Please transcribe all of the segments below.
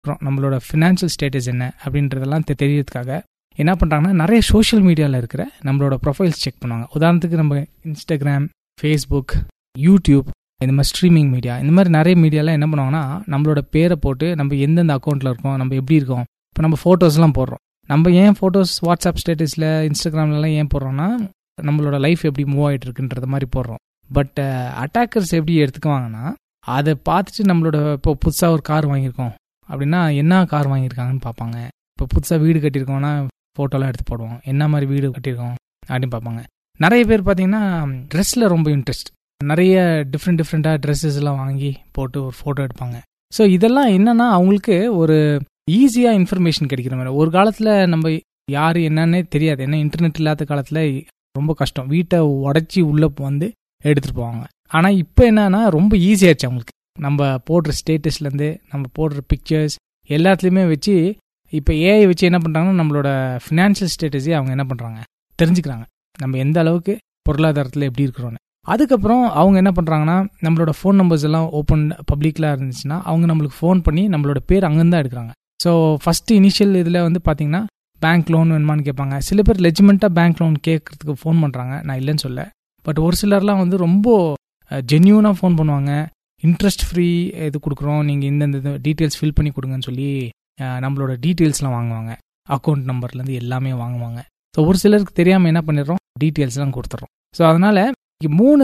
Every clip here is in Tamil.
இருக்கிறோம் நம்மளோட ஃபினான்ஷியல் ஸ்டேட்டஸ் என்ன அப்படின்றதெல்லாம் தெ- தெரியறதுக்காக என்ன பண்ணுறாங்கன்னா நிறைய சோஷியல் மீடியாவில் இருக்கிற நம்மளோட ப்ரொஃபைல்ஸ் செக் பண்ணுவாங்க உதாரணத்துக்கு நம்ம இன்ஸ்டாகிராம் ஃபேஸ்புக் யூடியூப் இந்த மாதிரி ஸ்ட்ரீமிங் மீடியா இந்த மாதிரி நிறைய மீடியாலாம் என்ன பண்ணுவாங்கன்னா நம்மளோட பேரை போட்டு நம்ம எந்தெந்த அக்கௌண்ட்டில் இருக்கோம் நம்ம எப்படி இருக்கோம் இப்போ நம்ம ஃபோட்டோஸ்லாம் போடுறோம் நம்ம ஏன் ஃபோட்டோஸ் வாட்ஸ்அப் ஸ்டேட்டஸில் இன்ஸ்டாகிராம்லலாம் ஏன் போடுறோம்னா நம்மளோட லைஃப் எப்படி மூவ் ஆகிட்டு இருக்குன்றத மாதிரி போடுறோம் பட் அட்டாக்கர்ஸ் எப்படி எடுத்துக்குவாங்கன்னா அதை பார்த்துட்டு நம்மளோட இப்போ புதுசாக ஒரு கார் வாங்கியிருக்கோம் அப்படின்னா என்ன கார் வாங்கியிருக்காங்கன்னு பார்ப்பாங்க இப்போ புதுசாக வீடு கட்டியிருக்கோம்னா ஃபோட்டோலாம் எடுத்து போடுவோம் என்ன மாதிரி வீடு கட்டியிருக்கோம் அப்படின்னு பார்ப்பாங்க நிறைய பேர் பார்த்தீங்கன்னா ட்ரெஸ்ஸில் ரொம்ப இன்ட்ரெஸ்ட் நிறைய டிஃப்ரெண்ட் டிஃப்ரெண்ட்டாக ட்ரெஸ்ஸஸ் எல்லாம் வாங்கி போட்டு ஒரு ஃபோட்டோ எடுப்பாங்க ஸோ இதெல்லாம் என்னன்னா அவங்களுக்கு ஒரு ஈஸியாக இன்ஃபர்மேஷன் கிடைக்கிற மாதிரி ஒரு காலத்தில் நம்ம யார் என்னன்னே தெரியாது ஏன்னா இன்டர்நெட் இல்லாத காலத்தில் ரொம்ப கஷ்டம் வீட்டை உடச்சி உள்ளே வந்து எடுத்துகிட்டு போவாங்க ஆனால் இப்போ என்னன்னா ரொம்ப ஈஸியாச்சு அவங்களுக்கு நம்ம போடுற ஸ்டேட்டஸ்லேருந்து நம்ம போடுற பிக்சர்ஸ் எல்லாத்துலேயுமே வச்சு இப்போ ஏஐ வச்சு என்ன பண்ணுறாங்கன்னா நம்மளோட ஃபினான்ஷியல் ஸ்டேட்டஸே அவங்க என்ன பண்ணுறாங்க தெரிஞ்சுக்கிறாங்க நம்ம எந்த அளவுக்கு பொருளாதாரத்தில் எப்படி இருக்கிறோன்னு அதுக்கப்புறம் அவங்க என்ன பண்ணுறாங்கன்னா நம்மளோட ஃபோன் நம்பர்ஸ் எல்லாம் ஓப்பன் பப்ளிக்கில் இருந்துச்சுன்னா அவங்க நம்மளுக்கு ஃபோன் பண்ணி நம்மளோட பேர் அங்கேருந்து தான் எடுக்கிறாங்க ஸோ ஃபஸ்ட்டு இனிஷியல் இதில் வந்து பார்த்தீங்கன்னா பேங்க் லோன் வேணுமான்னு கேட்பாங்க சில பேர் லெஜ்மெண்ட்டாக பேங்க் லோன் கேட்கறதுக்கு ஃபோன் பண்ணுறாங்க நான் இல்லைன்னு சொல்ல பட் ஒரு சிலர்லாம் வந்து ரொம்ப ஜென்யூனாக ஃபோன் பண்ணுவாங்க இன்ட்ரெஸ்ட் ஃப்ரீ இது கொடுக்குறோம் நீங்கள் இந்தந்த டீட்டெயில்ஸ் ஃபில் பண்ணி கொடுங்கன்னு சொல்லி அஹ், நம்மளோட டீட்டெயில்ஸ்லாம் வாங்குவாங்க அக்கௌண்ட் நம்பர்லேருந்து எல்லாமே வாங்குவாங்க ஸோ ஒரு சிலருக்கு தெரியாமல் என்ன பண்ணிடுறோம் டீட்டெயில்ஸ்லாம் கொடுத்துட்றோம் ஸோ அதனால் மூணு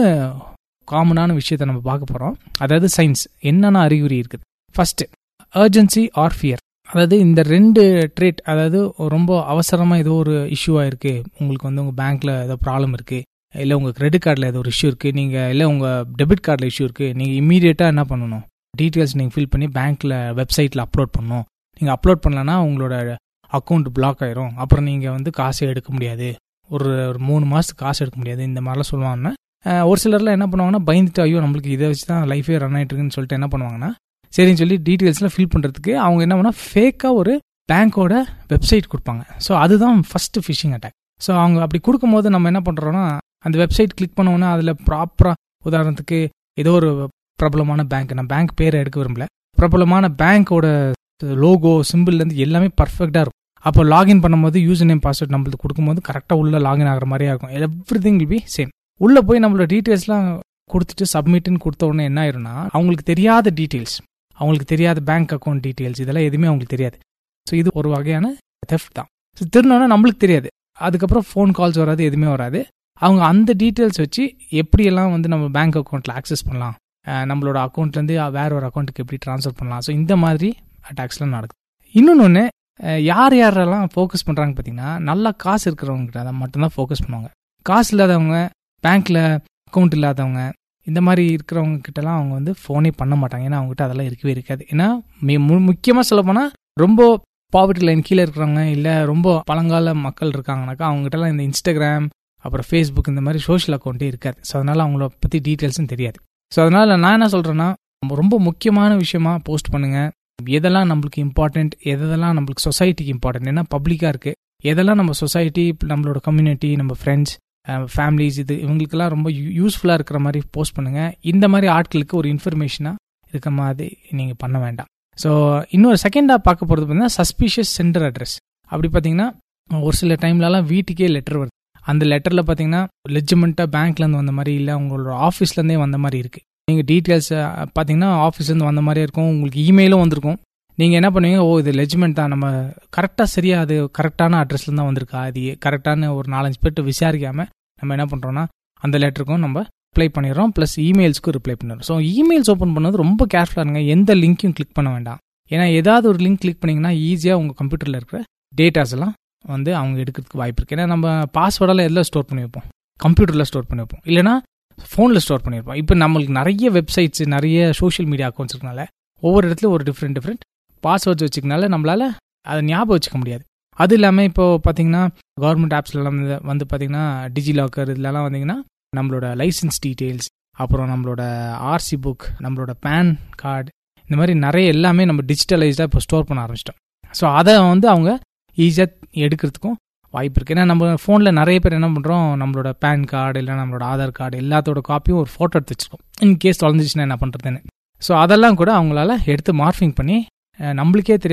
காமனான விஷயத்த நம்ம பார்க்க போகிறோம் அதாவது சயின்ஸ் என்னென்ன அறிகுறி இருக்குது ஃபர்ஸ்ட் அர்ஜென்சி ஆர் ஃபியர் அதாவது இந்த ரெண்டு ட்ரேட் அதாவது ரொம்ப அவசரமாக ஏதோ ஒரு இஷ்யூவாக இருக்குது உங்களுக்கு வந்து உங்கள் பேங்க்கில் ஏதோ ப்ராப்ளம் இருக்குது இல்லை உங்கள் கிரெடிட் கார்டில் ஏதோ ஒரு இஷ்யூ இருக்குது நீங்கள் இல்லை உங்கள் டெபிட் கார்டில் இஷ்யூ இருக்குது நீங்கள் இமீடியட்டாக என்ன பண்ணணும் டீட்டெயில்ஸ் நீங்கள் ஃபில் பண்ணி பேங்க்கில் வெப்சைட்டில் அப்லோட் பண்ணணும் நீங்கள் அப்லோட் பண்ணலன்னா உங்களோட அக்கௌண்ட் பிளாக் ஆயிரும் அப்புறம் நீங்கள் வந்து காசே எடுக்க முடியாது ஒரு ஒரு மூணு மாதத்துக்கு காசு எடுக்க முடியாது இந்த மாதிரிலாம் சொல்லுவாங்கன்னா அஹ், ஒரு சிலர்லாம் என்ன பண்ணுவாங்கன்னா பயந்துட்டு ஐயோ நம்மளுக்கு இதை வச்சு தான் லைஃபே ரன் ஆகிட்டு இருக்குன்னு சொல்லிட்டு என்ன பண்ணுவாங்கன்னா சரின்னு சொல்லி டீட்டெயில்ஸ்லாம் ஃபில் பண்ணுறதுக்கு அவங்க என்ன பண்ணால் ஃபேக்காக ஒரு பேங்க்கோட வெப்சைட் கொடுப்பாங்க ஸோ அதுதான் ஃபர்ஸ்ட் ஃபிஷிங் அட்டாக் ஸோ அவங்க அப்படி கொடுக்கும்போது நம்ம என்ன பண்ணுறோன்னா அந்த வெப்சைட் கிளிக் பண்ணோன்னா அதில் ப்ராப்பராக உதாரணத்துக்கு ஏதோ ஒரு பிரபலமான பேங்க் நான் பேங்க் பேரை எடுக்க விரும்பல பிரபலமான பேங்க்கோட லோகோ சிம்பிள்லேருந்து எல்லாமே பர்ஃபெக்டாக இருக்கும் அப்போ லாகின் பண்ணும்போது யூசர் நேம் பாஸ்வேர்ட் நம்மளுக்கு கொடுக்கும்போது கரெக்டாக உள்ள லாகின் ஆகிற மாதிரியா இருக்கும் everything will be same உள்ளே போய் நம்மளோட டீட்டெயில்ஸ்லாம் கொடுத்துட்டு சப்மிட்னு கொடுத்த உடனே என்ன ஆயிரும்னா அவங்களுக்கு தெரியாத டீட்டெயில்ஸ் அவங்களுக்கு தெரியாத பேங்க் அக்கௌண்ட் டீட்டெயில்ஸ் இதெல்லாம் எதுவுமே அவங்களுக்கு தெரியாது ஸோ இது ஒரு வகையான தெஃப்ட் தான் ஸோ திருநோன்னா நம்மளுக்கு தெரியாது அதுக்கப்புறம் ஃபோன் கால்ஸ் வராது எதுவுமே வராது அவங்க அந்த டீட்டெயில்ஸ் வச்சு எப்படியெல்லாம் வந்து நம்ம பேங்க் அக்கௌண்ட்டில் ஆக்சஸ் பண்ணலாம் அஹ் நம்மளோட அக்கௌண்ட்லேருந்து வேற ஒரு அக்கௌண்ட்டுக்கு எப்படி ட்ரான்ஸ்ஃபர் பண்ணலாம் ஸோ இந்த மாதிரி அட்டாக்ஸ்லாம் நடக்குது இன்னொன்று ஒன்று யார் யாரெல்லாம் ஃபோக்கஸ் பண்ணுறாங்க பார்த்தீங்கன்னா நல்லா காசு இருக்கிறவங்ககிட்ட அதை மட்டும்தான் ஃபோக்கஸ் பண்ணுவாங்க காசு இல்லாதவங்க பேங்க்கில் அக்கௌண்ட் இல்லாதவங்க இந்த மாதிரி இருக்கிறவங்க கிட்டலாம் அவங்க வந்து ஃபோனே பண்ண மாட்டாங்க ஏன்னா அவங்ககிட்ட அதெல்லாம் இருக்கவே இருக்காது ஏன்னா முக்கியமாக சொல்ல போனால் ரொம்ப பாவர்ட்டி லைன் கீழே இருக்கிறவங்க இல்லை ரொம்ப பழங்கால மக்கள் இருக்காங்கனாக்கா அவங்ககிட்டலாம் இந்த இன்ஸ்டாகிராம் அப்புறம் ஃபேஸ்புக் இந்த மாதிரி சோஷியல் அக்கௌண்ட்டே இருக்காது ஸோ அதனால அவங்கள பற்றி டீட்டெயில்ஸும் தெரியாது ஸோ அதனால நான் என்ன சொல்கிறேன்னா ரொம்ப முக்கியமான விஷயமா போஸ்ட் பண்ணுங்க எதெல்லாம் நம்மளுக்கு இம்பார்ட்டன்ட் எதெல்லாம் நம்மளுக்கு சொசைட்டிக்கு இம்பார்ட்டன்ட் ஏன்னா பப்ளிக்காக இருக்கு எதெல்லாம் நம்ம சொசைட்டி நம்மளோட கம்யூனிட்டி நம்ம ஃப்ரெண்ட்ஸ் ஃபேமிலிஸ் இது இவங்களுக்கெல்லாம் ரொம்ப யூஸ்ஃபுல்லாக இருக்கிற மாதிரி போஸ்ட் பண்ணுங்க இந்த மாதிரி ஆட்களுக்கு ஒரு இன்ஃபர்மேஷனாக இருக்க மாதிரி நீங்கள் பண்ண வேண்டாம் ஸோ இன்னொரு செகண்டாக பார்க்க போகிறது பார்த்தீங்கன்னா சஸ்பீஷியஸ் சென்டர் அட்ரஸ் அப்படி பார்த்தீங்கன்னா ஒரு சில டைம்லலாம் வீட்டுக்கே லெட்டர் வருது அந்த லெட்டரில் பார்த்தீங்கன்னா லெஜ்மெண்ட்டாக பேங்க்லேருந்து வந்த மாதிரி இல்லை உங்களோட ஆஃபீஸ்லேருந்தே வந்த மாதிரி இருக்குது நீங்கள் டீட்டெயில்ஸ் பார்த்தீங்கன்னா ஆஃபீஸ்லேருந்து வந்த மாதிரியே இருக்கும் உங்களுக்கு இமெயிலும் வந்திருக்கும் நீங்கள் என்ன பண்ணுவீங்க ஓ இது லெஜ்மெண்ட் தான் நம்ம கரெக்டாக சரியாக அது கரெக்டான அட்ரஸ்ல தான் வந்திருக்கா அது கரெக்டான ஒரு நாலஞ்சு பேர்ட்டு விசாரிக்காமல் நம்ம என்ன பண்ணுறோன்னா அந்த லெட்டருக்கும் நம்ம ரிப்ளை பண்ணிடுறோம் ப்ளஸ் இமெயில்ஸ்க்கும் ரிப்ளை பண்ணிடுறோம் ஸோ இமெயில்ஸ் ஓப்பன் பண்ணது ரொம்ப கேர்ஃபுல்லாக இருங்க எந்த லிங்க்கையும் கிளிக் பண்ண வேண்டாம் ஏன்னா ஏதாவது ஒரு லிங்க் கிளிக் பண்ணிங்கன்னா ஈஸியாக உங்கள் கம்ப்யூட்டரில் இருக்கிற டேட்டாஸ் எல்லாம் வந்து அவங்க எடுக்கிறதுக்கு வாய்ப்பு இருக்குது ஏன்னா நம்ம பாஸ்வேர்டெல்லாம் எதில் ஸ்டோர் பண்ணி வைப்போம் கம்ப்யூட்டரில் ஸ்டோர் பண்ணி வைப்போம் இல்லைனா ஃபோனில் ஸ்டோர் பண்ணியிருப்போம் இப்போ நம்மளுக்கு நிறைய வெப்சைட்ஸ் நிறைய சோஷியல் மீடியா அக்கௌண்ட்ஸ் இருக்கனால ஒவ்வொரு இடத்துல ஒரு டிஃப்ரெண்ட் டிஃப்ரெண்ட் பாஸ்வேர்ட்ஸ் வச்சுக்கனால நம்மளால அதை ஞாபகம் வச்சுக்க முடியாது அது இல்லாமல் இப்போ பார்த்தீங்கன்னா கவர்மெண்ட் ஆப்ஸ்லாம் வந்து பார்த்தீங்கன்னா டிஜி லாக்கர் இதுலலாம் வந்தீங்கன்னா நம்மளோட லைசன்ஸ் டீட்டெயில்ஸ் அப்புறம் நம்மளோட ஆர்சி புக் நம்மளோட பேன் கார்டு இந்த மாதிரி நிறைய எல்லாமே நம்ம டிஜிட்டலைஸ்டாக இப்போ ஸ்டோர் பண்ண ஆரம்பிச்சிட்டோம் ஸோ அதை வந்து அவங்க ஈஸியாக எடுக்கிறதுக்கும் வாய்ப்பு இருக்குது ஏன்னா நம்ம ஃபோனில் நிறைய பேர் என்ன பண்ணுறோம் நம்மளோட பேன் கார்டு இல்லை நம்மளோட ஆதார் கார்டு எல்லாத்தோட காப்பியும் ஒரு ஃபோட்டோ எடுத்து வச்சிருக்கோம் இன் கேஸ் தொலைஞ்சிச்சுன்னா என்ன பண்ணுறதுன்னு ஸோ அதெல்லாம் கூட அவங்களால எடுத்து மார்ஃபிங் பண்ணி நம்மளுக்கே தெரியாது